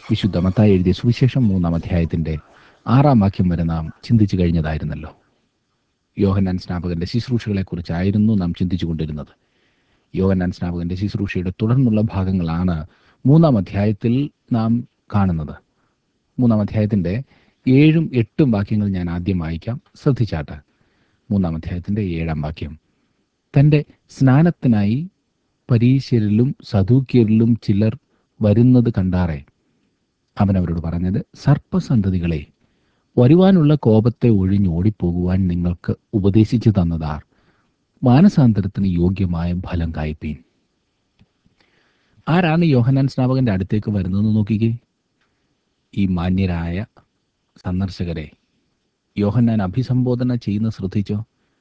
വിശുദ്ധ മത്തായി എഴുതിയ സുവിശേഷം മൂന്നാം അധ്യായത്തിന്റെ ആറാം വാക്യം വരെ നാം ചിന്തിച്ചു കഴിഞ്ഞതായിരുന്നല്ലോ യോഹന്നാൻ സ്നാപകന്റെ ശുശ്രൂഷകളെക്കുറിച്ചായിരുന്നു നാം ചിന്തിച്ചു കൊണ്ടിരുന്നത് യോഹന്നാൻ സ്നാപകന്റെ ശുശ്രൂഷയുടെ തുടർന്നുള്ള ഭാഗങ്ങളാണ് മൂന്നാം അധ്യായത്തിൽ നാം കാണുന്നത് മൂന്നാം അധ്യായത്തിന്റെ ഏഴും എട്ടും വാക്യങ്ങൾ ഞാൻ ആദ്യം വായിക്കാം ശ്രദ്ധിച്ചാട്ട് മൂന്നാം അധ്യായത്തിന്റെ ഏഴാം വാക്യം തൻ്റെ സ്നാനത്തിനായി പരീശരിലും സദൂക്യരിലും ചിലർ വരുന്നത് കണ്ടാറെ അവൻ അവരോട് പറഞ്ഞത് സർപ്പസന്തതികളെ വരുവാനുള്ള കോപത്തെ ഒഴിഞ്ഞോടിപ്പോകുവാൻ നിങ്ങൾക്ക് ഉപദേശിച്ചു തന്നതാർ മാനസാന്തരത്തിന് യോഗ്യമായ ഫലം കായ്പീൻ ആരാണ് യോഹനാൻ സ്നാപകന്റെ അടുത്തേക്ക് വരുന്നതെന്ന് നോക്കിക്കേ ഈ മാന്യരായ സന്ദർശകരെ യോഹന്നാൻ അഭിസംബോധന ചെയ്യുന്ന ശ്രദ്ധിച്ചോ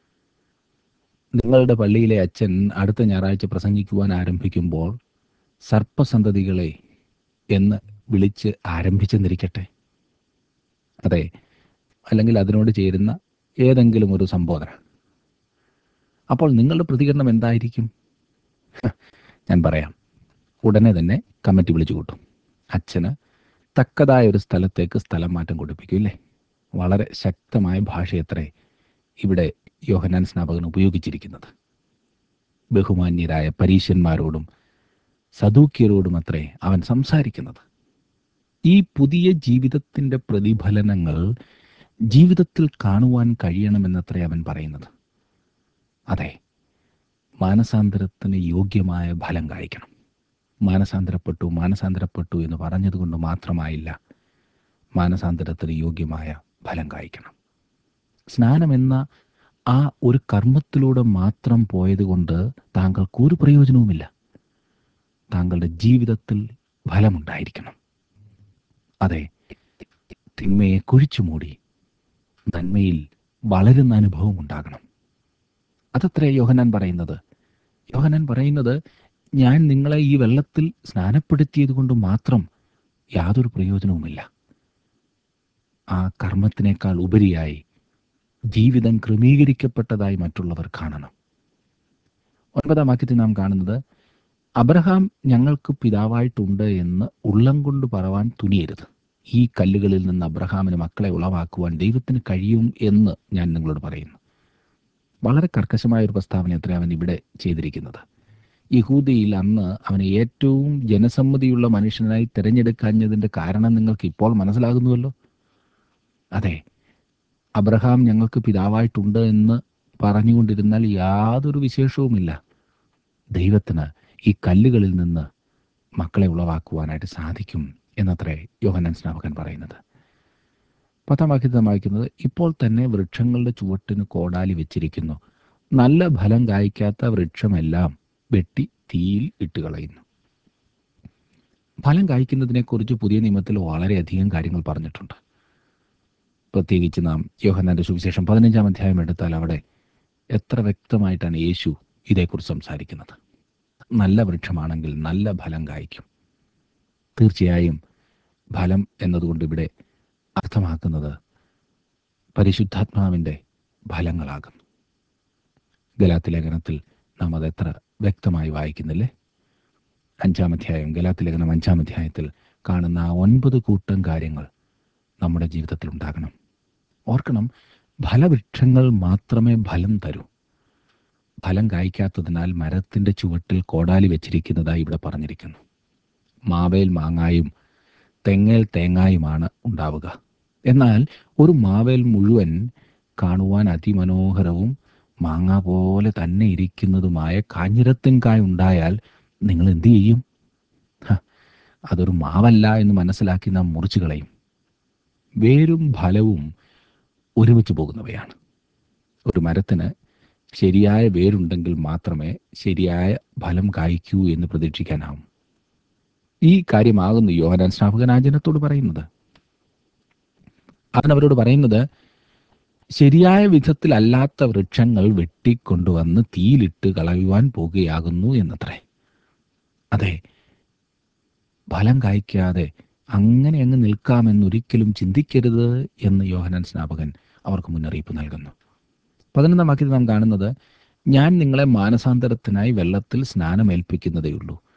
നിങ്ങളുടെ പള്ളിയിലെ അച്ഛൻ അടുത്ത ഞായറാഴ്ച പ്രസംഗിക്കുവാൻ ആരംഭിക്കുമ്പോൾ സർപ്പസന്തതികളെ എന്ന് വിളിച്ച് ആരംഭിച്ചെന്നിരിക്കട്ടെ അതെ അല്ലെങ്കിൽ അതിനോട് ചേരുന്ന ഏതെങ്കിലും ഒരു സംബോധന അപ്പോൾ നിങ്ങളുടെ പ്രതികരണം എന്തായിരിക്കും ഹ, ഞാൻ പറയാം ഉടനെ തന്നെ കമ്മിറ്റി വിളിച്ചു കൂട്ടും അച്ഛന് തക്കതായ ഒരു സ്ഥലത്തേക്ക് സ്ഥലം മാറ്റം കൊടുപ്പിക്കും ഇല്ലേ വളരെ ശക്തമായ ഭാഷയത്രേ ഇവിടെ യോഹനാൻ സ്നാപകൻ ഉപയോഗിച്ചിരിക്കുന്നത് ബഹുമാന്യരായ പരീശന്മാരോടും സദൂക്യരോടും അത്രേ അവൻ സംസാരിക്കുന്നത് ഈ പുതിയ ജീവിതത്തിന്റെ പ്രതിഫലനങ്ങൾ ജീവിതത്തിൽ കാണുവാൻ കഴിയണമെന്നത്രേ അവൻ പറയുന്നത് അതെ മാനസാന്തരത്തിന് യോഗ്യമായ ഫലം കായ്ക്കണം മാനസാന്തരപ്പെട്ടു മാനസാന്തരപ്പെട്ടു എന്ന് പറഞ്ഞതുകൊണ്ട് മാത്രമായില്ല മാനസാന്തരത്തിന് യോഗ്യമായ ഫലം കായ്ക്കണം സ്നാനമെന്ന ആ ഒരു കർമ്മത്തിലൂടെ മാത്രം പോയതുകൊണ്ട് താങ്കൾക്ക് ഒരു പ്രയോജനവുമില്ല താങ്കളുടെ ജീവിതത്തിൽ ഫലമുണ്ടായിരിക്കണം അതെ തിന്മയെ കുഴിച്ചു മൂടി നന്മയിൽ വളരുന്ന അനുഭവം ഉണ്ടാകണം അതത്രേ യോഹനാൻ പറയുന്നത് യോഹനാൻ പറയുന്നത് ഞാൻ നിങ്ങളെ ഈ വെള്ളത്തിൽ സ്നാനപ്പെടുത്തിയത് കൊണ്ട് മാത്രം യാതൊരു പ്രയോജനവുമില്ല ആ കർമ്മത്തിനേക്കാൾ ഉപരിയായി ജീവിതം ക്രമീകരിക്കപ്പെട്ടതായി മറ്റുള്ളവർ കാണണം ഒൻപതാം വാക്യത്തിൽ നാം കാണുന്നത് അബ്രഹാം ഞങ്ങൾക്ക് പിതാവായിട്ടുണ്ട് എന്ന് ഉള്ളം കൊണ്ട് പറവാൻ തുനിയരുത് ഈ കല്ലുകളിൽ നിന്ന് അബ്രഹാമിന് മക്കളെ ഉളവാക്കുവാൻ ദൈവത്തിന് കഴിയും എന്ന് ഞാൻ നിങ്ങളോട് പറയുന്നു വളരെ കർക്കശമായ ഒരു പ്രസ്താവന അത്ര അവൻ ഇവിടെ ചെയ്തിരിക്കുന്നത് യഹൂദിയിൽ അന്ന് അവനെ ഏറ്റവും ജനസമ്മതിയുള്ള മനുഷ്യനായി തിരഞ്ഞെടുക്കാഞ്ഞതിന്റെ കാരണം നിങ്ങൾക്ക് ഇപ്പോൾ മനസ്സിലാകുന്നുവല്ലോ അതെ അബ്രഹാം ഞങ്ങൾക്ക് പിതാവായിട്ടുണ്ട് എന്ന് പറഞ്ഞുകൊണ്ടിരുന്നാൽ യാതൊരു വിശേഷവുമില്ല ദൈവത്തിന് ഈ കല്ലുകളിൽ നിന്ന് മക്കളെ ഉളവാക്കുവാനായിട്ട് സാധിക്കും എന്നത്രേ യോഹന്നാൻ സ്നാപകൻ പറയുന്നത് പത്താം വാക്യത്തിൽ നാം വായിക്കുന്നത് ഇപ്പോൾ തന്നെ വൃക്ഷങ്ങളുടെ ചുവട്ടിന് കോടാലി വെച്ചിരിക്കുന്നു നല്ല ഫലം കായ്ക്കാത്ത വൃക്ഷമെല്ലാം വെട്ടി തീയിൽ ഇട്ടുകളയുന്നു ഫലം കായ്ക്കുന്നതിനെക്കുറിച്ച് പുതിയ നിയമത്തിൽ വളരെയധികം കാര്യങ്ങൾ പറഞ്ഞിട്ടുണ്ട് പ്രത്യേകിച്ച് നാം യോഹന്നാന്റെ സുവിശേഷം പതിനഞ്ചാം അധ്യായം എടുത്താൽ അവിടെ എത്ര വ്യക്തമായിട്ടാണ് യേശു ഇതേക്കുറിച്ച് സംസാരിക്കുന്നത് നല്ല വൃക്ഷമാണെങ്കിൽ നല്ല ഫലം കായ്ക്കും തീർച്ചയായും ഫലം എന്നതുകൊണ്ട് ഇവിടെ അർത്ഥമാക്കുന്നത് പരിശുദ്ധാത്മാവിൻ്റെ ഫലങ്ങളാകുന്നു ഗലാത്തി ലേഖനത്തിൽ നാം അത് എത്ര വ്യക്തമായി വായിക്കുന്നില്ലേ അഞ്ചാം അധ്യായം ഗലാത്തി ലേഖനം അഞ്ചാം അധ്യായത്തിൽ കാണുന്ന ആ ഒൻപത് കൂട്ടം കാര്യങ്ങൾ നമ്മുടെ ജീവിതത്തിൽ ഉണ്ടാകണം ഓർക്കണം ഫലവൃക്ഷങ്ങൾ മാത്രമേ ഫലം തരൂ ഫലം കായ്ക്കാത്തതിനാൽ മരത്തിന്റെ ചുവട്ടിൽ കോടാലി വെച്ചിരിക്കുന്നതായി ഇവിടെ പറഞ്ഞിരിക്കുന്നു മാവേൽ മാങ്ങായും തെങ്ങേൽ തേങ്ങായുമാണ് ഉണ്ടാവുക എന്നാൽ ഒരു മാവേൽ മുഴുവൻ കാണുവാൻ അതിമനോഹരവും മാങ്ങ പോലെ തന്നെ ഇരിക്കുന്നതുമായ കാഞ്ഞിരത്തിൻ കായ ഉണ്ടായാൽ നിങ്ങൾ എന്തു ചെയ്യും ഹ, അതൊരു മാവല്ല എന്ന് മനസ്സിലാക്കി നാം മുറിച്ചു കളയും വേരും ഫലവും ഒരുമിച്ച് പോകുന്നവയാണ് ഒരു മരത്തിന് ശരിയായ വേരുണ്ടെങ്കിൽ മാത്രമേ ശരിയായ ഫലം കായ്ക്കൂ എന്ന് പ്രതീക്ഷിക്കാനാവും ഈ കാര്യമാകുന്നു യോഹനാൻ സ്നാപകൻ ആ ജനത്തോട് പറയുന്നത് അവൻ അവരോട് പറയുന്നത് ശരിയായ വിധത്തിലല്ലാത്ത വൃക്ഷങ്ങൾ വെട്ടിക്കൊണ്ടുവന്ന് തീയിലിട്ട് കളയുവാൻ പോകുകയാകുന്നു എന്നത്രേ അതെ ഫലം കായ്ക്കാതെ അങ്ങനെ അങ്ങ് നിൽക്കാമെന്നൊരിക്കലും ചിന്തിക്കരുത് എന്ന് യോഹനാൻ സ്നാപകൻ അവർക്ക് മുന്നറിയിപ്പ് നൽകുന്നു പതിനൊന്നാം വാക്യത്തിൽ നാം കാണുന്നത് ഞാൻ നിങ്ങളെ മാനസാന്തരത്തിനായി വെള്ളത്തിൽ സ്നാനമേൽപ്പിക്കുന്നതേയുള്ളൂ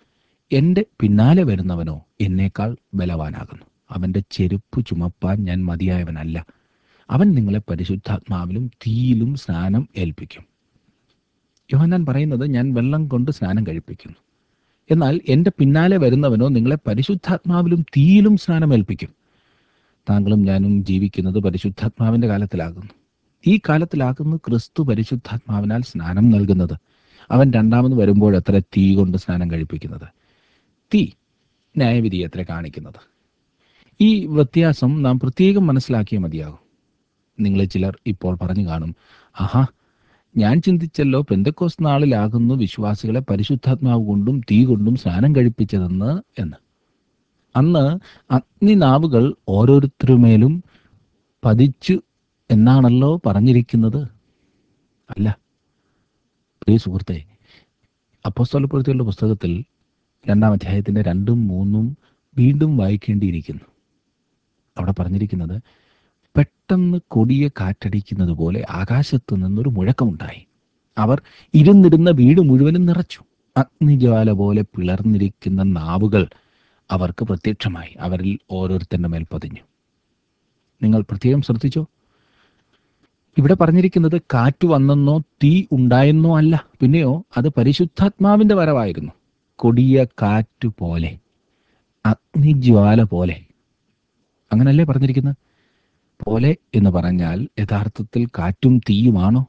എൻ്റെ പിന്നാലെ വരുന്നവനോ എന്നേക്കാൾ ബലവാനാകുന്നു അവൻ്റെ ചെരുപ്പ് ചുമപ്പാൻ ഞാൻ മതിയായവനല്ല അവൻ നിങ്ങളെ പരിശുദ്ധാത്മാവിലും തീയിലും സ്നാനം ഏൽപ്പിക്കും യോഹന്നാൻ പറയുന്നത് ഞാൻ വെള്ളം കൊണ്ട് സ്നാനം കഴിപ്പിക്കുന്നു എന്നാൽ എൻ്റെ പിന്നാലെ വരുന്നവനോ നിങ്ങളെ പരിശുദ്ധാത്മാവിലും തീയിലും സ്നാനം ഏൽപ്പിക്കും താങ്കളും ഞാനും ജീവിക്കുന്നത് പരിശുദ്ധാത്മാവിൻ്റെ കാലത്തിലാകുന്നു ഈ കാലത്തിലാകുന്നു ക്രിസ്തു പരിശുദ്ധാത്മാവിനാൽ സ്നാനം നൽകുന്നത് അവൻ രണ്ടാമത് വരുമ്പോൾ എത്ര തീ കൊണ്ട് സ്നാനം കഴിപ്പിക്കുന്നത് തീ ന്യായവിധി എത്ര കാണിക്കുന്നത് ഈ വ്യത്യാസം നാം പ്രത്യേകം മനസ്സിലാക്കിയേ മതിയാകും നിങ്ങളെ ചിലർ ഇപ്പോൾ പറഞ്ഞു കാണും ആഹാ ഞാൻ ചിന്തിച്ചല്ലോ പെന്തക്കോസ് നാളിലാകുന്നു വിശ്വാസികളെ പരിശുദ്ധാത്മാവ് കൊണ്ടും തീ കൊണ്ടും സ്നാനം കഴിപ്പിച്ചതെന്ന് എന്ന് അന്ന് അഗ്നിനാവുകൾ ഓരോരുത്തരുമേലും പതിച്ചു എന്നാണല്ലോ പറഞ്ഞിരിക്കുന്നത് അല്ല പ്രിയ സുഹൃത്തെ അപ്പോസ്തലപ്പെടുത്തിയുള്ള പുസ്തകത്തിൽ രണ്ടാം അധ്യായത്തിന്റെ രണ്ടും മൂന്നും വീണ്ടും വായിക്കേണ്ടിയിരിക്കുന്നു അവിടെ പറഞ്ഞിരിക്കുന്നത് പെട്ടെന്ന് കൊടിയ കാറ്റടിക്കുന്നത് പോലെ ആകാശത്തു നിന്നൊരു മുഴക്കമുണ്ടായി അവർ ഇരുന്നിരുന്ന വീട് മുഴുവനും നിറച്ചു അഗ്നിജ്വാല പോലെ പിളർന്നിരിക്കുന്ന നാവുകൾ അവർക്ക് പ്രത്യക്ഷമായി അവരിൽ ഓരോരുത്തരുടെ മേൽ പതിഞ്ഞു നിങ്ങൾ പ്രത്യേകം ശ്രദ്ധിച്ചോ ഇവിടെ പറഞ്ഞിരിക്കുന്നത് കാറ്റ് വന്നെന്നോ തീ ഉണ്ടായെന്നോ അല്ല പിന്നെയോ അത് പരിശുദ്ധാത്മാവിന്റെ വരവായിരുന്നു കൊടിയ കാറ്റ് പോലെ അഗ്നിജ്വാല പോലെ അങ്ങനല്ലേ പറഞ്ഞിരിക്കുന്നത് പോലെ എന്ന് പറഞ്ഞാൽ യഥാർത്ഥത്തിൽ കാറ്റും തീയുമാണോ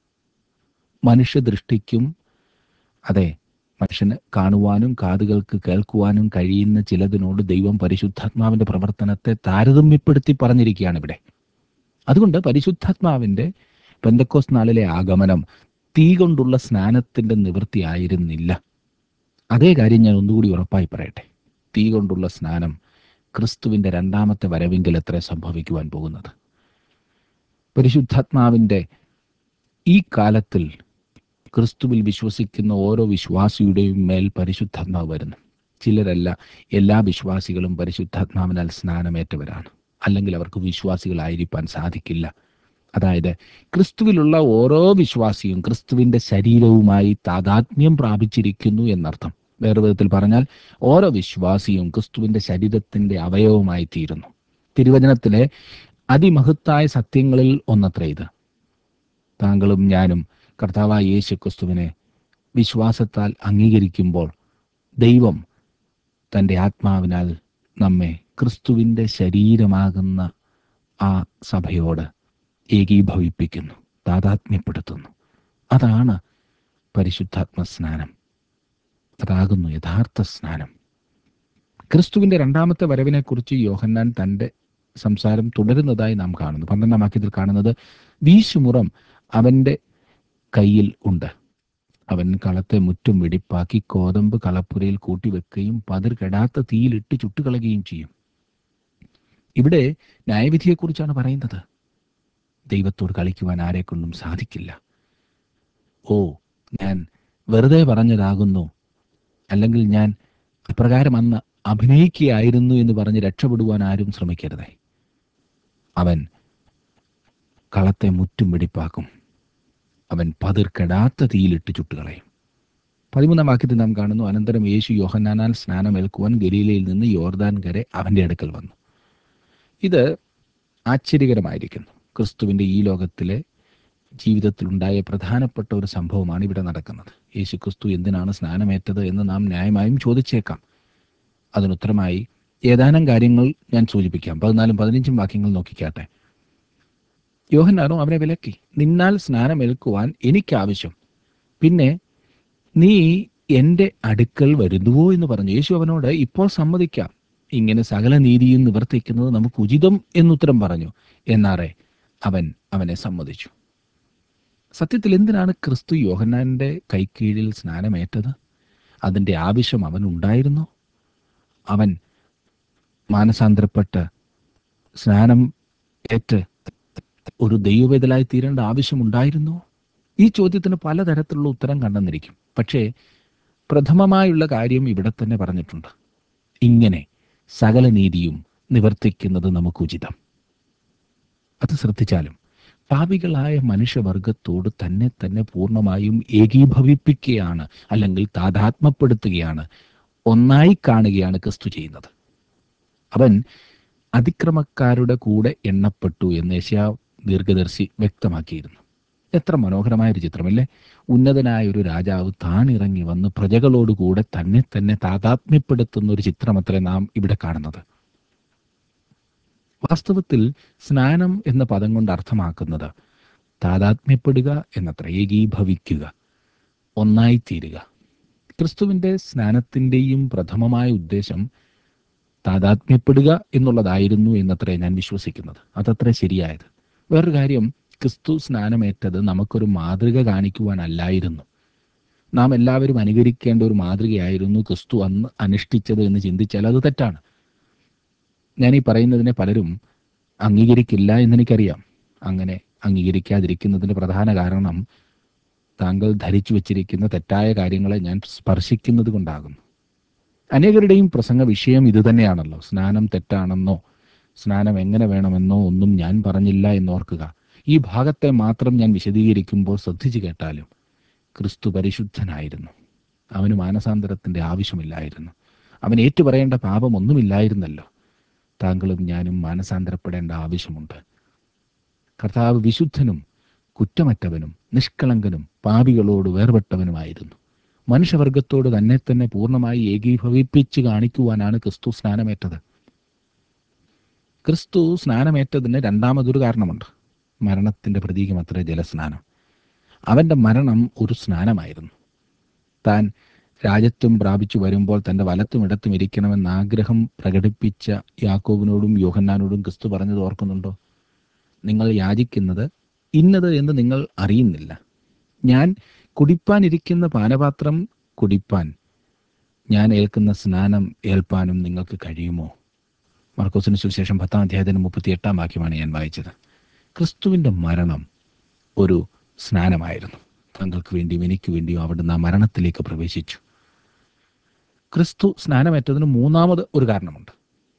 മനുഷ്യദൃഷ്ടിക്കും അതെ മനുഷ്യന് കാണുവാനും കാതുകൾക്ക് കേൾക്കുവാനും കഴിയുന്ന ചിലതിനോട് ദൈവം പരിശുദ്ധാത്മാവിന്റെ പ്രവർത്തനത്തെ താരതമ്യപ്പെടുത്തി പറഞ്ഞിരിക്കുകയാണ് ഇവിടെ അതുകൊണ്ട് പരിശുദ്ധാത്മാവിന്റെ പെന്തക്കോസ് നാളിലെ ആഗമനം തീ കൊണ്ടുള്ള സ്നാനത്തിന്റെ നിവൃത്തിയായിരുന്നില്ല അതേ കാര്യം ഞാൻ ഒന്നുകൂടി ഉറപ്പായി പറയട്ടെ തീ കൊണ്ടുള്ള സ്നാനം ക്രിസ്തുവിന്റെ രണ്ടാമത്തെ വരവെങ്കിൽ എത്ര സംഭവിക്കുവാൻ പോകുന്നത് പരിശുദ്ധാത്മാവിന്റെ ഈ കാലത്തിൽ ക്രിസ്തുവിൽ വിശ്വസിക്കുന്ന ഓരോ വിശ്വാസിയുടെയും മേൽ പരിശുദ്ധാത്മാവ് വരുന്നു ചിലരല്ല എല്ലാ വിശ്വാസികളും പരിശുദ്ധാത്മാവിനാൽ സ്നാനമേറ്റവരാണ് അല്ലെങ്കിൽ അവർക്ക് വിശ്വാസികളായിരിക്കാൻ സാധിക്കില്ല അതായത് ക്രിസ്തുവിലുള്ള ഓരോ വിശ്വാസിയും ക്രിസ്തുവിന്റെ ശരീരവുമായി താതാത്മ്യം പ്രാപിച്ചിരിക്കുന്നു എന്നർത്ഥം വേറെ വിധത്തിൽ പറഞ്ഞാൽ ഓരോ വിശ്വാസിയും ക്രിസ്തുവിന്റെ ശരീരത്തിന്റെ അവയവമായി തീരുന്നു തിരുവചനത്തിലെ അതിമഹത്തായ സത്യങ്ങളിൽ ഒന്നത്ര ഇത് താങ്കളും ഞാനും കർത്താവായ യേശു ക്രിസ്തുവിനെ വിശ്വാസത്താൽ അംഗീകരിക്കുമ്പോൾ ദൈവം തൻ്റെ ആത്മാവിനാൽ നമ്മെ ക്രിസ്തുവിൻ്റെ ശരീരമാകുന്ന ആ സഭയോട് ഏകീഭവിപ്പിക്കുന്നു താതാത്മ്യപ്പെടുത്തുന്നു അതാണ് പരിശുദ്ധാത്മ സ്നാനം അതാകുന്നു യഥാർത്ഥ സ്നാനം ക്രിസ്തുവിന്റെ രണ്ടാമത്തെ വരവിനെക്കുറിച്ച് യോഹന്നാൻ തൻ്റെ സംസാരം തുടരുന്നതായി നാം കാണുന്നു പന്ത്രണ്ടാം വാക്യത്തിൽ കാണുന്നത് വീശുമുറം അവൻ്റെ കയ്യിൽ ഉണ്ട് അവൻ കളത്തെ മുറ്റും വെടിപ്പാക്കി കോതമ്പ് കളപ്പുരയിൽ കൂട്ടിവെക്കുകയും പതിർ കെടാത്ത തീയിലിട്ട് ചുട്ടുകളയുകയും ചെയ്യും ഇവിടെ ന്യായവിധിയെക്കുറിച്ചാണ് പറയുന്നത് ദൈവത്തോട് കളിക്കുവാൻ ആരെക്കൊണ്ടും സാധിക്കില്ല ഓ ഞാൻ വെറുതെ പറഞ്ഞതാകുന്നു അല്ലെങ്കിൽ ഞാൻ അപ്രകാരം അന്ന് അഭിനയിക്കുകയായിരുന്നു എന്ന് പറഞ്ഞ് രക്ഷപ്പെടുവാൻ ആരും ശ്രമിക്കരുതേ അവൻ കളത്തെ മുറ്റും വെടിപ്പാക്കും അവൻ പതിർക്കെടാത്ത തീയിലിട്ട് ചുട്ടുകളയും പതിമൂന്നാം വാക്യത്തിൽ നാം കാണുന്നു അനന്തരം യേശു യോഹന്നാനാൽ സ്നാനമേൽക്കുവാൻ ഗലീലയിൽ നിന്ന് യോർദാൻ കരെ അവന്റെ അടുക്കൽ വന്നു ഇത് ആശ്ചര്യകരമായിരിക്കുന്നു ക്രിസ്തുവിന്റെ ഈ ലോകത്തിലെ ജീവിതത്തിലുണ്ടായ പ്രധാനപ്പെട്ട ഒരു സംഭവമാണ് ഇവിടെ നടക്കുന്നത് യേശു ക്രിസ്തു എന്തിനാണ് സ്നാനമേറ്റത് എന്ന് നാം ന്യായമായും ചോദിച്ചേക്കാം അതിനുത്തരമായി ഏതാനും കാര്യങ്ങൾ ഞാൻ സൂചിപ്പിക്കാം പതിനാലും പതിനഞ്ചും വാക്യങ്ങൾ നോക്കിക്കാട്ടെ യോഹന്നാനോ അവനെ വിലക്കി നിന്നാൽ സ്നാനമേൽക്കുവാൻ എനിക്കാവശ്യം പിന്നെ നീ എൻ്റെ അടുക്കൽ വരുന്നുവോ എന്ന് പറഞ്ഞു യേശു അവനോട് ഇപ്പോൾ സമ്മതിക്കാം ഇങ്ങനെ സകല നീതിയും നിവർത്തിക്കുന്നത് നമുക്ക് ഉചിതം എന്നുത്തരം പറഞ്ഞു എന്നാറെ അവൻ അവനെ സമ്മതിച്ചു സത്യത്തിൽ എന്തിനാണ് ക്രിസ്തു യോഹന്നാന്റെ കൈക്കീഴിൽ സ്നാനമേറ്റത് അതിൻ്റെ ആവശ്യം അവനുണ്ടായിരുന്നു അവൻ മാനസാന്തരപ്പെട്ട് സ്നാനം ഏറ്റ് ഒരു ദൈവവേദലായി തീരേണ്ട ആവശ്യമുണ്ടായിരുന്നു ഈ ചോദ്യത്തിന് പലതരത്തിലുള്ള ഉത്തരം കണ്ടെന്നിരിക്കും പക്ഷേ പ്രഥമമായുള്ള കാര്യം ഇവിടെ തന്നെ പറഞ്ഞിട്ടുണ്ട് ഇങ്ങനെ സകല നീതിയും നിവർത്തിക്കുന്നത് നമുക്ക് ഉചിതം അത് ശ്രദ്ധിച്ചാലും പാപികളായ മനുഷ്യവർഗത്തോട് തന്നെ തന്നെ പൂർണ്ണമായും ഏകീഭവിപ്പിക്കുകയാണ് അല്ലെങ്കിൽ താതാത്മപ്പെടുത്തുകയാണ് ഒന്നായി കാണുകയാണ് ക്രിസ്തു ചെയ്യുന്നത് അവൻ അതിക്രമക്കാരുടെ കൂടെ എണ്ണപ്പെട്ടു എന്ന് യശയാ ദീർഘദർശി വ്യക്തമാക്കിയിരുന്നു എത്ര മനോഹരമായ ഒരു ചിത്രമല്ലേ ഉന്നതനായ ഒരു രാജാവ് താണിറങ്ങി വന്ന് പ്രജകളോടുകൂടെ തന്നെ തന്നെ താതാത്മ്യപ്പെടുത്തുന്ന ഒരു ചിത്രമത്രേ നാം ഇവിടെ കാണുന്നത് വാസ്തവത്തിൽ സ്നാനം എന്ന പദം കൊണ്ട് അർത്ഥമാക്കുന്നത് താതാത്മ്യപ്പെടുക എന്നത്ര ഏകീഭവിക്കുക ഒന്നായിത്തീരുക ക്രിസ്തുവിന്റെ സ്നാനത്തിന്റെയും പ്രഥമമായ ഉദ്ദേശം താതാത്മ്യപ്പെടുക എന്നുള്ളതായിരുന്നു എന്നത്രേ ഞാൻ വിശ്വസിക്കുന്നത് അതത്ര ശരിയായത് വേറൊരു കാര്യം ക്രിസ്തു സ്നാനമേറ്റത് നമുക്കൊരു മാതൃക കാണിക്കുവാനല്ലായിരുന്നു നാം എല്ലാവരും അനുകരിക്കേണ്ട ഒരു മാതൃകയായിരുന്നു ക്രിസ്തു അന്ന് അനുഷ്ഠിച്ചത് എന്ന് ചിന്തിച്ചാൽ അത് തെറ്റാണ് ഞാൻ ഈ പറയുന്നതിനെ പലരും അംഗീകരിക്കില്ല എന്നെനിക്കറിയാം അങ്ങനെ അംഗീകരിക്കാതിരിക്കുന്നതിന്റെ പ്രധാന കാരണം താങ്കൾ ധരിച്ചു വച്ചിരിക്കുന്ന തെറ്റായ കാര്യങ്ങളെ ഞാൻ സ്പർശിക്കുന്നത് കൊണ്ടാകുന്നു അനേകരുടെയും പ്രസംഗ വിഷയം ഇതുതന്നെയാണല്ലോ സ്നാനം തെറ്റാണെന്നോ സ്നാനം എങ്ങനെ വേണമെന്നോ ഒന്നും ഞാൻ പറഞ്ഞില്ല എന്നോർക്കുക ഈ ഭാഗത്തെ മാത്രം ഞാൻ വിശദീകരിക്കുമ്പോൾ ശ്രദ്ധിച്ചു കേട്ടാലും ക്രിസ്തു പരിശുദ്ധനായിരുന്നു അവന് മാനസാന്തരത്തിന്റെ ആവശ്യമില്ലായിരുന്നു അവൻ ഏറ്റുപറയേണ്ട പാപമൊന്നുമില്ലായിരുന്നല്ലോ താങ്കളും ഞാനും മാനസാന്തരപ്പെടേണ്ട ആവശ്യമുണ്ട് കർത്താവ് വിശുദ്ധനും കുറ്റമറ്റവനും നിഷ്കളങ്കനും പാപികളോട് വേർപെട്ടവനുമായിരുന്നു മനുഷ്യവർഗത്തോട് തന്നെ തന്നെ പൂർണ്ണമായി ഏകീഭവിപ്പിച്ച് കാണിക്കുവാനാണ് ക്രിസ്തു സ്നാനമേറ്റത് ക്രിസ്തു സ്നാനമേറ്റതിന് രണ്ടാമതൊരു കാരണമുണ്ട് മരണത്തിന്റെ പ്രതീകമത്രേ ജലസ്നാനം അവന്റെ മരണം ഒരു സ്നാനമായിരുന്നു താൻ രാജ്യത്വം പ്രാപിച്ചു വരുമ്പോൾ തന്റെ വലത്തും ഇടത്തും ഇരിക്കണമെന്ന ആഗ്രഹം പ്രകടിപ്പിച്ച യാക്കോബിനോടും യോഹന്നാനോടും ക്രിസ്തു പറഞ്ഞത് ഓർക്കുന്നുണ്ടോ നിങ്ങൾ യാചിക്കുന്നത് ഇന്നത് എന്ന് നിങ്ങൾ അറിയുന്നില്ല ഞാൻ കുടിപ്പാനിരിക്കുന്ന പാനപാത്രം കുടിപ്പാൻ ഞാൻ ഏൽക്കുന്ന സ്നാനം ഏൽപ്പാനും നിങ്ങൾക്ക് കഴിയുമോ മർക്കോസിന് സുവിശേഷം പത്താം അധ്യായത്തിന് മുപ്പത്തി എട്ടാം വാക്യമാണ് ഞാൻ വായിച്ചത് ക്രിസ്തുവിന്റെ മരണം ഒരു സ്നാനമായിരുന്നു താങ്കൾക്ക് വേണ്ടിയും എനിക്ക് വേണ്ടിയും അവിടുന്ന് ആ മരണത്തിലേക്ക് പ്രവേശിച്ചു ക്രിസ്തു സ്നാനമേറ്റതിന് മൂന്നാമത് ഒരു കാരണമുണ്ട്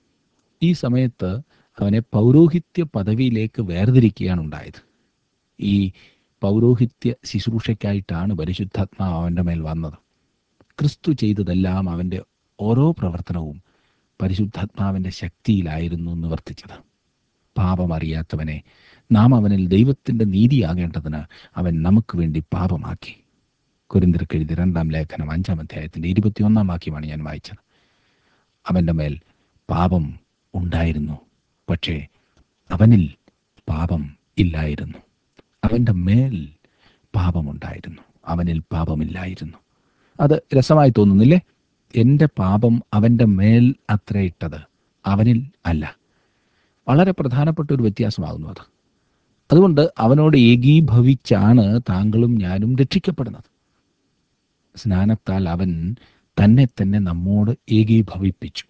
ഈ സമയത്ത് അവനെ പൗരോഹിത്യ പദവിയിലേക്ക് വേർതിരിക്കുകയാണ് ഉണ്ടായത് ഈ പൗരോഹിത്യ ശുശ്രൂഷയ്ക്കായിട്ടാണ് പരിശുദ്ധാത്മാവ് അവൻ്റെ മേൽ വന്നത് ക്രിസ്തു ചെയ്തതെല്ലാം അവൻ്റെ ഓരോ പ്രവർത്തനവും പരിശുദ്ധാത്മാവിൻ്റെ ശക്തിയിലായിരുന്നു നിവർത്തിച്ചത് പാപമറിയാത്തവനെ നാം അവനിൽ ദൈവത്തിൻ്റെ നീതിയാകേണ്ടതിന് അവൻ നമുക്ക് വേണ്ടി പാപമാക്കി കുരിന്തിർക്ക് എഴുതി രണ്ടാം ലേഖനം അഞ്ചാം അധ്യായത്തിൻ്റെ ഇരുപത്തിയൊന്നാം വാക്യമാണ് ഞാൻ വായിച്ചത് അവൻ്റെ മേൽ പാപം ഉണ്ടായിരുന്നു പക്ഷേ അവനിൽ പാപം ഇല്ലായിരുന്നു അവൻ്റെ മേൽ പാപമുണ്ടായിരുന്നു അവനിൽ പാപമില്ലായിരുന്നു അത് രസമായി തോന്നുന്നില്ലേ എൻ്റെ പാപം അവൻ്റെ മേൽ അത്ര ഇട്ടത് അവനിൽ അല്ല വളരെ പ്രധാനപ്പെട്ട ഒരു വ്യത്യാസമാകുന്നു അത് അതുകൊണ്ട് അവനോട് ഏകീഭവിച്ചാണ് താങ്കളും ഞാനും രക്ഷിക്കപ്പെടുന്നത് സ്നാനത്താൽ അവൻ തന്നെ തന്നെ നമ്മോട് ഏകീഭവിപ്പിച്ചു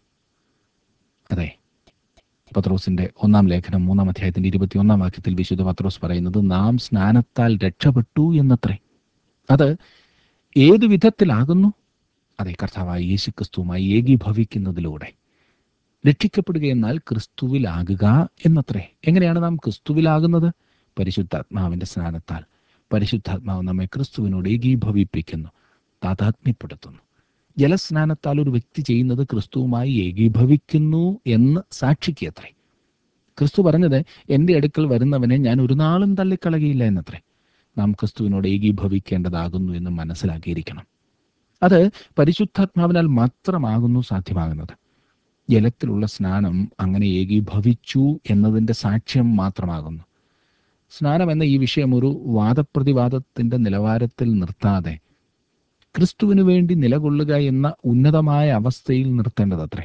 അതെ പത്രോസിന്റെ ഒന്നാം ലേഖനം മൂന്നാം അധ്യായത്തിന്റെ ഇരുപത്തിയൊന്നാം വാക്യത്തിൽ വിശുദ്ധ പത്രോസ് പറയുന്നത് നാം സ്നാനത്താൽ രക്ഷപ്പെട്ടു എന്നത്രേ അത് ഏതു വിധത്തിലാകുന്നു അതെ കർത്താവായ യേശു ക്രിസ്തുവുമായി ഏകീഭവിക്കുന്നതിലൂടെ രക്ഷിക്കപ്പെടുക എന്നാൽ ക്രിസ്തുവിലാകുക എന്നത്രേ എങ്ങനെയാണ് നാം ക്രിസ്തുവിലാകുന്നത് പരിശുദ്ധാത്മാവിന്റെ സ്നാനത്താൽ പരിശുദ്ധാത്മാവ് നമ്മെ ക്രിസ്തുവിനോട് ഏകീഭവിപ്പിക്കുന്നു താതാത്മ്യപ്പെടുത്തുന്നു ജലസ്നാനത്താൽ ഒരു വ്യക്തി ചെയ്യുന്നത് ക്രിസ്തുവുമായി ഏകീഭവിക്കുന്നു എന്ന് സാക്ഷിക്ക് അത്രേ ക്രിസ്തു പറഞ്ഞത് എൻ്റെ അടുക്കൽ വരുന്നവനെ ഞാൻ ഒരു നാളും തള്ളിക്കളകയില്ല എന്നത്രേ നാം ക്രിസ്തുവിനോട് ഏകീഭവിക്കേണ്ടതാകുന്നു എന്ന് മനസ്സിലാക്കിയിരിക്കണം അത് പരിശുദ്ധാത്മാവിനാൽ മാത്രമാകുന്നു സാധ്യമാകുന്നത് ജലത്തിലുള്ള സ്നാനം അങ്ങനെ ഏകീഭവിച്ചു എന്നതിൻ്റെ സാക്ഷ്യം മാത്രമാകുന്നു സ്നാനം എന്ന ഈ വിഷയം ഒരു വാദപ്രതിവാദത്തിന്റെ നിലവാരത്തിൽ നിർത്താതെ ക്രിസ്തുവിനു വേണ്ടി നിലകൊള്ളുക എന്ന ഉന്നതമായ അവസ്ഥയിൽ നിർത്തേണ്ടതത്രേ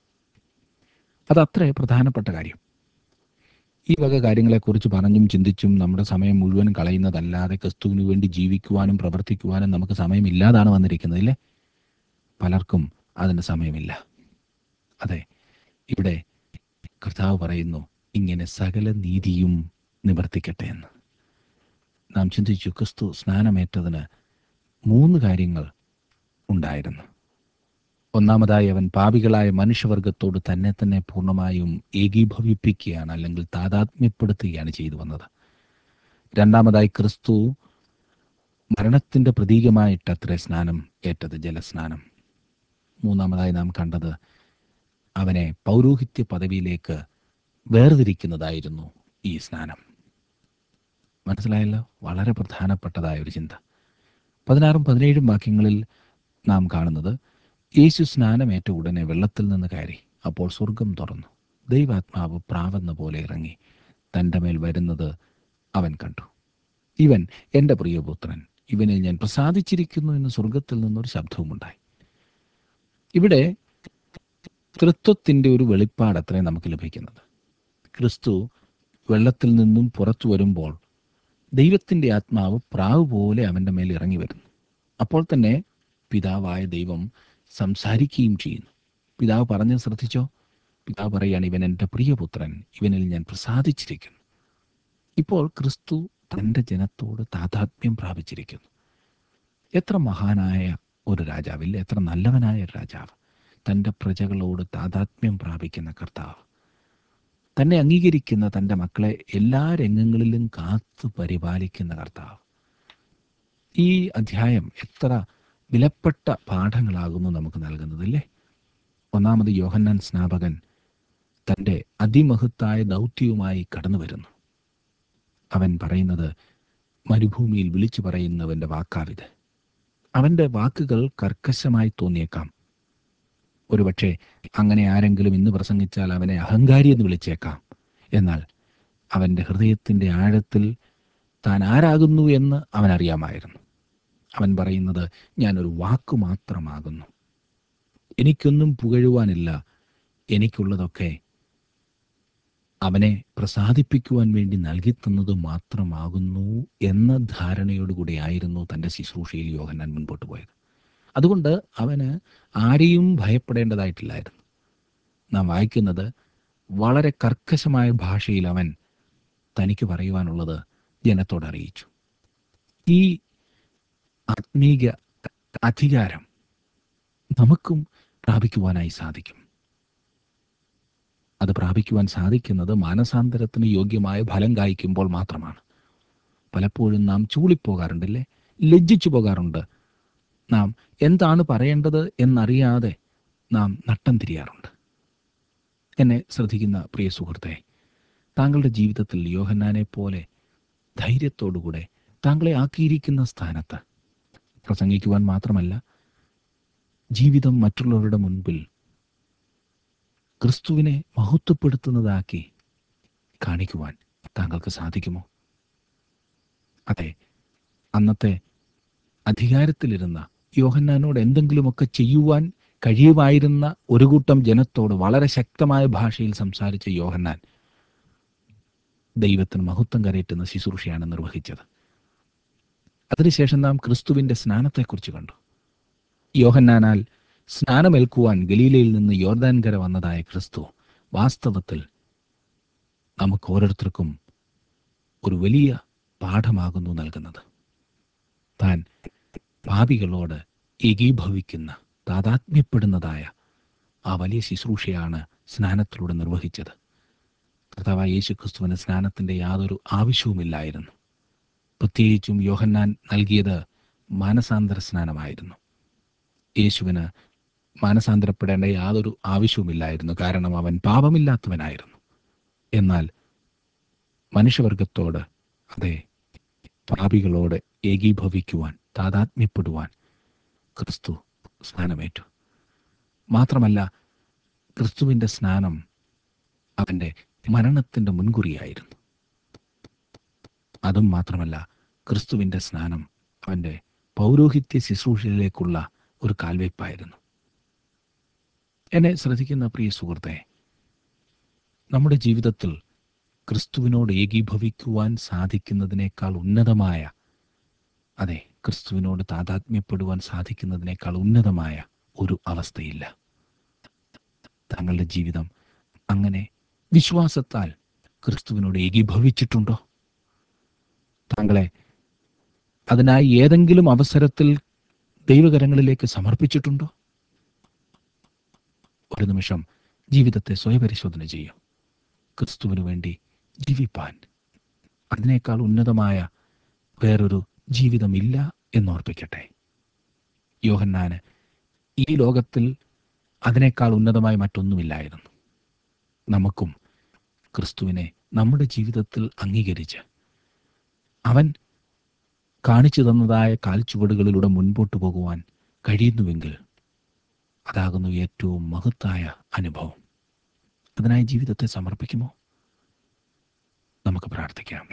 അതത്രേ പ്രധാനപ്പെട്ട കാര്യം ഈ വക കാര്യങ്ങളെക്കുറിച്ച് പറഞ്ഞും ചിന്തിച്ചും നമ്മുടെ സമയം മുഴുവൻ കളയുന്നതല്ലാതെ ക്രിസ്തുവിനു വേണ്ടി ജീവിക്കുവാനും പ്രവർത്തിക്കുവാനും നമുക്ക് സമയമില്ലാതാണ് വന്നിരിക്കുന്നത് ഇല്ലേ പലർക്കും അതിന് സമയമില്ല അതെ ഇവിടെ കർത്താവ് പറയുന്നു ഇങ്ങനെ സകല നീതിയും നിവർത്തിക്കട്ടെ എന്ന് നാം ചിന്തിച്ചു ക്രിസ്തു സ്നാനമേറ്റതിന് മൂന്ന് കാര്യങ്ങൾ ഉണ്ടായിരുന്നു ഒന്നാമതായി അവൻ പാപികളായ മനുഷ്യവർഗത്തോട് തന്നെ തന്നെ പൂർണ്ണമായും ഏകീഭവിപ്പിക്കുകയാണ് അല്ലെങ്കിൽ താതാത്മ്യപ്പെടുത്തുകയാണ് ചെയ്തു വന്നത് രണ്ടാമതായി ക്രിസ്തു മരണത്തിന്റെ പ്രതീകമായിട്ടത്രേ സ്നാനം ഏറ്റത് ജലസ്നാനം മൂന്നാമതായി നാം കണ്ടത് അവനെ പൗരോഹിത്യ പദവിയിലേക്ക് വേർതിരിക്കുന്നതായിരുന്നു ഈ സ്നാനം മനസ്സിലായല്ലോ വളരെ പ്രധാനപ്പെട്ടതായ ഒരു ചിന്ത പതിനാറും പതിനേഴും വാക്യങ്ങളിൽ നാം കാണുന്നത് യേശു സ്നാനമേറ്റ ഉടനെ വെള്ളത്തിൽ നിന്ന് കയറി അപ്പോൾ സ്വർഗം തുറന്നു ദൈവാത്മാവ് പ്രാവെന്ന പോലെ ഇറങ്ങി തൻ്റെ മേൽ വരുന്നത് അവൻ കണ്ടു ഇവൻ എൻ്റെ പ്രിയപുത്രൻ ഇവനിൽ ഞാൻ പ്രസാദിച്ചിരിക്കുന്നു എന്ന് സ്വർഗത്തിൽ നിന്നൊരു ശബ്ദവുമുണ്ടായി ഇവിടെ തൃത്വത്തിൻ്റെ ഒരു വെളിപ്പാടത്രേ നമുക്ക് ലഭിക്കുന്നത് ക്രിസ്തു വെള്ളത്തിൽ നിന്നും പുറത്തു വരുമ്പോൾ ദൈവത്തിൻ്റെ ആത്മാവ് പ്രാവ് പോലെ അവൻ്റെ മേൽ ഇറങ്ങി വരുന്നു അപ്പോൾ തന്നെ പിതാവായ ദൈവം സംസാരിക്കുകയും ചെയ്യുന്നു പിതാവ് പറഞ്ഞ് ശ്രദ്ധിച്ചോ പിതാവ് പറയാണ് ഇവൻ എൻ്റെ പ്രിയപുത്രൻ ഇവനിൽ ഞാൻ പ്രസാദിച്ചിരിക്കുന്നു ഇപ്പോൾ ക്രിസ്തു തൻ്റെ ജനത്തോട് താതാത്മ്യം പ്രാപിച്ചിരിക്കുന്നു എത്ര മഹാനായ ഒരു രാജാവില്ല എത്ര നല്ലവനായ ഒരു രാജാവ് തൻ്റെ പ്രജകളോട് താതാത്മ്യം പ്രാപിക്കുന്ന കർത്താവ് തന്നെ അംഗീകരിക്കുന്ന തൻ്റെ മക്കളെ എല്ലാ രംഗങ്ങളിലും കാത്തു പരിപാലിക്കുന്ന കർത്താവ് ഈ അധ്യായം എത്ര വിലപ്പെട്ട പാഠങ്ങളാകുന്നു നമുക്ക് നൽകുന്നതല്ലേ ഒന്നാമത് യോഹന്നാൻ സ്നാപകൻ തൻ്റെ അതിമഹത്തായ ദൗത്യവുമായി കടന്നു വരുന്നു അവൻ പറയുന്നത് മരുഭൂമിയിൽ വിളിച്ചു പറയുന്നവൻ്റെ വാക്കാവിത് അവൻ്റെ വാക്കുകൾ കർക്കശമായി തോന്നിയേക്കാം ഒരുപക്ഷെ അങ്ങനെ ആരെങ്കിലും ഇന്ന് പ്രസംഗിച്ചാൽ അവനെ അഹങ്കാരി എന്ന് വിളിച്ചേക്കാം എന്നാൽ അവൻ്റെ ഹൃദയത്തിൻ്റെ ആഴത്തിൽ താൻ ആരാകുന്നു എന്ന് അവൻ അറിയാമായിരുന്നു അവൻ പറയുന്നത് ഞാനൊരു വാക്കു മാത്രമാകുന്നു എനിക്കൊന്നും പുകഴുവാനില്ല എനിക്കുള്ളതൊക്കെ അവനെ പ്രസാദിപ്പിക്കുവാൻ വേണ്ടി നൽകി തന്നത് മാത്രമാകുന്നു എന്ന ധാരണയോടുകൂടി ആയിരുന്നു തൻ്റെ ശുശ്രൂഷയിൽ യോഹന്നാൻ മുൻപോട്ട് പോയത് അതുകൊണ്ട് അവന് ആരെയും ഭയപ്പെടേണ്ടതായിട്ടില്ലായിരുന്നു നാം വായിക്കുന്നത് വളരെ കർക്കശമായ ഭാഷയിൽ അവൻ തനിക്ക് പറയുവാനുള്ളത് ജനത്തോട് അറിയിച്ചു ഈ ആത്മീക അധികാരം നമുക്കും പ്രാപിക്കുവാനായി സാധിക്കും അത് പ്രാപിക്കുവാൻ സാധിക്കുന്നത് മാനസാന്തരത്തിന് യോഗ്യമായ ഫലം കായ്ക്കുമ്പോൾ മാത്രമാണ് പലപ്പോഴും നാം ചൂളിപ്പോകാറുണ്ടല്ലേ ലജ്ജിച്ചു പോകാറുണ്ട് നാം എന്താണ് പറയേണ്ടത് എന്നറിയാതെ നാം നട്ടം തിരിയാറുണ്ട് എന്നെ ശ്രദ്ധിക്കുന്ന പ്രിയ സുഹൃത്തെ താങ്കളുടെ ജീവിതത്തിൽ യോഹന്നാനെ പോലെ ധൈര്യത്തോടുകൂടെ താങ്കളെ ആക്കിയിരിക്കുന്ന സ്ഥാനത്ത് പ്രസംഗിക്കുവാൻ മാത്രമല്ല ജീവിതം മറ്റുള്ളവരുടെ മുൻപിൽ ക്രിസ്തുവിനെ മഹത്വപ്പെടുത്തുന്നതാക്കി കാണിക്കുവാൻ താങ്കൾക്ക് സാധിക്കുമോ അതെ അന്നത്തെ അധികാരത്തിലിരുന്ന യോഹന്നാനോട് എന്തെങ്കിലുമൊക്കെ ചെയ്യുവാൻ കഴിയുമായിരുന്ന ഒരു കൂട്ടം ജനത്തോട് വളരെ ശക്തമായ ഭാഷയിൽ സംസാരിച്ച യോഹന്നാൻ ദൈവത്തിന് മഹത്വം കരയറ്റുന്ന ശുശ്രൂഷയാണ് നിർവഹിച്ചത് അതിനുശേഷം നാം ക്രിസ്തുവിന്റെ സ്നാനത്തെക്കുറിച്ച് കണ്ടു യോഹന്നാനാൽ സ്നാനമേൽക്കുവാൻ ഗലീലയിൽ നിന്ന് യോർദാൻകര വന്നതായ ക്രിസ്തു വാസ്തവത്തിൽ നമുക്ക് ഓരോരുത്തർക്കും ഒരു വലിയ പാഠമാകുന്നു നൽകുന്നത് താൻ പാപികളോട് ഏകീഭവിക്കുന്ന താതാത്മ്യപ്പെടുന്നതായ ആ വലിയ ശുശ്രൂഷയാണ് സ്നാനത്തിലൂടെ നിർവഹിച്ചത് കർത്താവായ യേശു ക്രിസ്തുവിന് സ്നാനത്തിൻ്റെ യാതൊരു ആവശ്യവുമില്ലായിരുന്നു പ്രത്യേകിച്ചും യോഹന്നാൻ നൽകിയത് മാനസാന്തര സ്നാനമായിരുന്നു യേശുവിന് മാനസാന്തരപ്പെടേണ്ട യാതൊരു ആവശ്യവുമില്ലായിരുന്നു കാരണം അവൻ പാപമില്ലാത്തവനായിരുന്നു എന്നാൽ മനുഷ്യവർഗത്തോട് അതെ പാപികളോട് ഏകീഭവിക്കുവാൻ താതാത്മ്യപ്പെടുവാൻ ക്രിസ്തു സ്നാനമേറ്റു മാത്രമല്ല ക്രിസ്തുവിൻ്റെ സ്നാനം അവൻ്റെ മരണത്തിൻ്റെ മുൻകുറിയായിരുന്നു അതും മാത്രമല്ല ക്രിസ്തുവിൻ്റെ സ്നാനം അവൻ്റെ പൗരോഹിത്യ ശുശ്രൂഷയിലേക്കുള്ള ഒരു കാൽവയ്പായിരുന്നു എന്നെ ശ്രദ്ധിക്കുന്ന പ്രിയ സുഹൃത്തെ നമ്മുടെ ജീവിതത്തിൽ ക്രിസ്തുവിനോട് ഏകീഭവിക്കുവാൻ സാധിക്കുന്നതിനേക്കാൾ ഉന്നതമായ അതെ ക്രിസ്തുവിനോട് താതാത്മ്യപ്പെടുവാൻ സാധിക്കുന്നതിനേക്കാൾ ഉന്നതമായ ഒരു അവസ്ഥയില്ല താങ്കളുടെ ജീവിതം അങ്ങനെ വിശ്വാസത്താൽ ക്രിസ്തുവിനോട് ഏകീഭവിച്ചിട്ടുണ്ടോ താങ്കളെ അതിനായി ഏതെങ്കിലും അവസരത്തിൽ ദൈവകരങ്ങളിലേക്ക് സമർപ്പിച്ചിട്ടുണ്ടോ ഒരു നിമിഷം ജീവിതത്തെ സ്വയപരിശോധന ചെയ്യും ക്രിസ്തുവിന് വേണ്ടി ജീവിപ്പാൻ അതിനേക്കാൾ ഉന്നതമായ വേറൊരു ജീവിതമില്ല എന്നോർപ്പിക്കട്ടെ യോഹന്നാന് ഈ ലോകത്തിൽ അതിനേക്കാൾ ഉന്നതമായി മറ്റൊന്നുമില്ലായിരുന്നു നമുക്കും ക്രിസ്തുവിനെ നമ്മുടെ ജീവിതത്തിൽ അംഗീകരിച്ച് അവൻ കാണിച്ചു തന്നതായ കാൽച്ചുവടുകളിലൂടെ മുൻപോട്ട് പോകുവാൻ കഴിയുന്നുവെങ്കിൽ അതാകുന്നു ഏറ്റവും മഹത്തായ അനുഭവം അതിനായി ജീവിതത്തെ സമർപ്പിക്കുമോ നമുക്ക് പ്രാർത്ഥിക്കാം